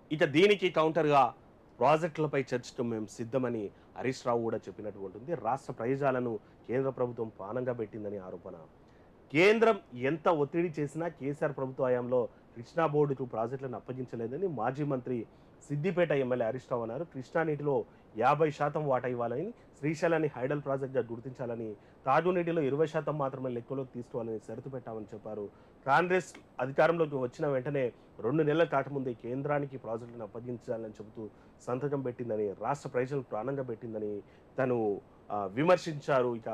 ఇక దీనికి కౌంటర్గా ప్రాజెక్టులపై చర్చకు మేము సిద్ధమని హరీష్ రావు కూడా చెప్పినటువంటి ఉంది రాష్ట్ర ప్రయోజనాలను కేంద్ర ప్రభుత్వం పానంగా పెట్టిందని ఆరోపణ కేంద్రం ఎంత ఒత్తిడి చేసినా కేసీఆర్ ప్రభుత్వ హయాంలో కృష్ణా బోర్డుకు ప్రాజెక్టులను అప్పగించలేదని మాజీ మంత్రి సిద్దిపేట ఎమ్మెల్యే హరీష్ రావు అన్నారు కృష్ణా నీటిలో యాభై శాతం వాటా ఇవ్వాలని శ్రీశైలాన్ని హైడల్ ప్రాజెక్ట్గా గుర్తించాలని తాగునీటిలో ఇరవై శాతం మాత్రమే లెక్కలోకి తీసుకోవాలని షరతు పెట్టామని చెప్పారు కాంగ్రెస్ అధికారంలోకి వచ్చిన వెంటనే రెండు నెలల కాకముందే కేంద్రానికి ప్రాజెక్టులను అప్పగించాలని చెబుతూ సంతకం పెట్టిందని రాష్ట్ర ప్రజలు ప్రాణంగా పెట్టిందని తను ఆ, విమర్శించారు ఇక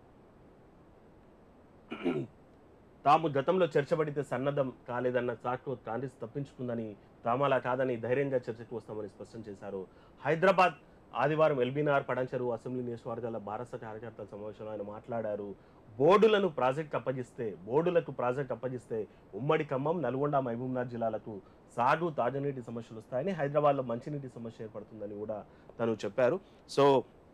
తాము గతంలో చర్చబడితే సన్నద్ధం కాలేదన్న సాకు కాంగ్రెస్ తప్పించుకుందని తాము అలా కాదని ధైర్యంగా చర్చకు వస్తామని స్పష్టం చేశారు హైదరాబాద్ ఆదివారం ఎల్బీనార్ పడంచెరు అసెంబ్లీ నియోజకవర్గాల భారత కార్యకర్తల సమావేశంలో ఆయన మాట్లాడారు బోర్డులను ప్రాజెక్ట్ అప్పగిస్తే బోర్డులకు ప్రాజెక్ట్ అప్పగిస్తే ఉమ్మడి ఖమ్మం నల్గొండ మహబూబ్నగర్ జిల్లాలకు సాగు తాగునీటి సమస్యలు వస్తాయని హైదరాబాద్లో మంచినీటి సమస్య ఏర్పడుతుందని కూడా తను చెప్పారు సో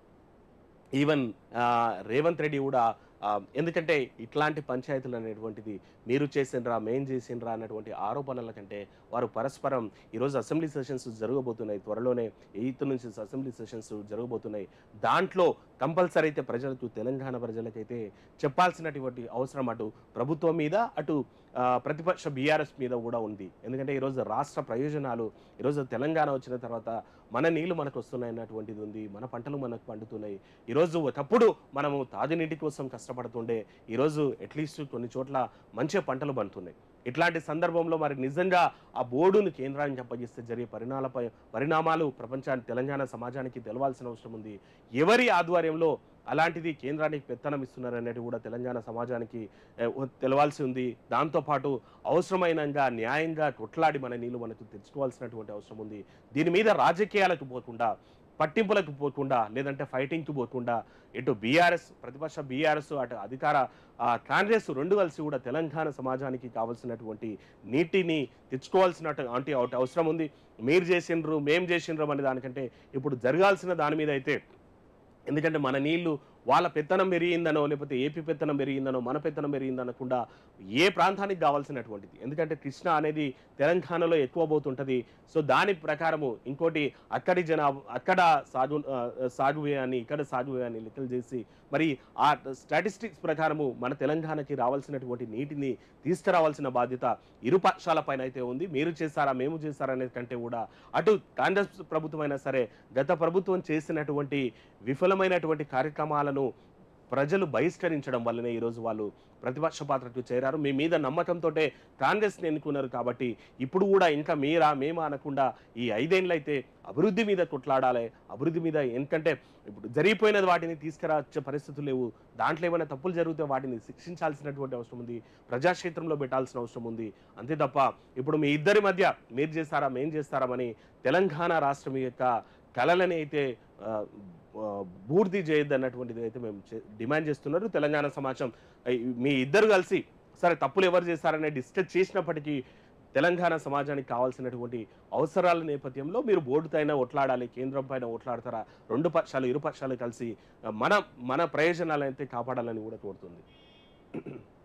ఈవెన్ ఆ, రేవంత్ రెడ్డి కూడా ఆ, ఎందుకంటే ఇట్లాంటి పంచాయతీలు అనేటువంటిది మీరు చేసిండ్రా మేం చేసిండ్రా అన్నటువంటి ఆరోపణల కంటే వారు పరస్పరం ఈరోజు అసెంబ్లీ సెషన్స్ జరగబోతున్నాయి త్వరలోనే ఎయిత్ నుంచి అసెంబ్లీ సెషన్స్ జరగబోతున్నాయి దాంట్లో కంపల్సరీ అయితే ప్రజలకు తెలంగాణ ప్రజలకైతే చెప్పాల్సినటువంటి అవసరం అటు ప్రభుత్వం మీద అటు ఆ, ప్రతిపక్ష బీఆర్ఎస్ మీద కూడా ఉంది ఎందుకంటే ఈరోజు రాష్ట్ర ప్రయోజనాలు ఈరోజు తెలంగాణ వచ్చిన తర్వాత మన నీళ్లు మనకు వస్తున్నాయి అన్నటువంటిది ఉంది మన పంటలు మనకు పండుతున్నాయి ఈరోజు ఒకప్పుడు మనము తాగునీటి కోసం కష్టపడుతుండే ఈరోజు అట్లీస్ట్ కొన్ని చోట్ల మంచి పంటలు పండుతున్నాయి ఇట్లాంటి సందర్భంలో మరి నిజంగా ఆ బోర్డును కేంద్రానికి అప్పగిస్తే జరిగే పరిణామాలపై పరిణామాలు ప్రపంచానికి తెలంగాణ సమాజానికి తెలవాల్సిన అవసరం ఉంది ఎవరి ఆధ్వర్యంలో అలాంటిది కేంద్రానికి పెత్తనం ఇస్తున్నారు అనేది కూడా తెలంగాణ సమాజానికి ఏ, ఉ- తెలవాల్సి ఉంది దాంతోపాటు అవసరమైనంగా న్యాయంగా కొట్లాడి మన నీళ్లు మనకు తెచ్చుకోవాల్సినటువంటి అవసరం ఉంది దీని మీద రాజకీయాలకు పోకుండా పట్టింపులకు పోకుండా లేదంటే ఫైటింగ్కి పోకుండా ఇటు బీఆర్ఎస్ ప్రతిపక్ష బీఆర్ఎస్ అటు అధికార ఆ, కాంగ్రెస్ రెండు కలిసి కూడా తెలంగాణ సమాజానికి కావాల్సినటువంటి నీటిని తెచ్చుకోవాల్సినటువంటి అవసరం ఉంది మీరు చేసిండ్రు మేం చేసిండ్రు అనే దానికంటే ఇప్పుడు జరగాల్సిన దాని మీద అయితే ఎందుకంటే మన నీళ్లు వాళ్ళ పెత్తనం పెరిగిందనో లేకపోతే ఏపీ పెత్తనం పెరిగిందనో మన పెత్తనం పెరిగిందనకుండా ఏ ప్రాంతానికి కావాల్సినటువంటిది ఎందుకంటే కృష్ణ అనేది తెలంగాణలో ఎక్కువ పోతుంటుంది సో దాని ప్రకారము ఇంకోటి అక్కడి జనాభా అక్కడ సాగు ఆ, సాగు వ్యయాన్ని ఇక్కడ సాగు వ్యయాన్ని లెక్కలు చేసి మరి ఆ స్టాటిస్టిక్స్ ప్రకారము మన తెలంగాణకి రావాల్సినటువంటి నీటిని తీసుకురావాల్సిన బాధ్యత ఇరు పక్షాల పైన అయితే ఉంది మీరు చేశారా మేము చేశారా అనేది కంటే కూడా అటు కాంగ్రెస్ ప్రభుత్వం అయినా సరే గత ప్రభుత్వం చేసినటువంటి విఫలమైనటువంటి కార్యక్రమాలను ప్రజలు బహిష్కరించడం వల్లనే ఈరోజు వాళ్ళు ప్రతిపక్ష పాత్రకు చేరారు మీ మీద నమ్మకంతో కాంగ్రెస్ని ఎన్నుకున్నారు కాబట్టి ఇప్పుడు కూడా ఇంకా మీరా మేమా అనకుండా ఈ ఐదేళ్ళు అయితే అభివృద్ధి మీద కొట్లాడాలి అభివృద్ధి మీద ఎందుకంటే ఇప్పుడు జరిగిపోయిన వాటిని తీసుకురాచే పరిస్థితులు లేవు దాంట్లో ఏమైనా తప్పులు జరిగితే వాటిని శిక్షించాల్సినటువంటి అవసరం ఉంది ప్రజాక్షేత్రంలో పెట్టాల్సిన అవసరం ఉంది అంతే తప్ప ఇప్పుడు మీ ఇద్దరి మధ్య మీరు చేస్తారా మేం చేస్తారామని తెలంగాణ రాష్ట్రం యొక్క కళలని అయితే ఆ, ఆ, పూర్తి చేయొద్దు అన్నటువంటిది అయితే మేము చే- డిమాండ్ చేస్తున్నారు తెలంగాణ సమాజం ఐ, మీ ఇద్దరు కలిసి సరే తప్పులు ఎవరు చేస్తారనే డిస్కస్ చేసినప్పటికీ తెలంగాణ సమాజానికి కావాల్సినటువంటి అవసరాల నేపథ్యంలో మీరు బోర్డు పైన ఒట్లాడాలి కేంద్రం పైన ఒట్లాడతారా రెండు పక్షాలు ఇరు పక్షాలు కలిసి ఆ, మన మన ప్రయోజనాలు అయితే కాపాడాలని కూడా కోరుతుంది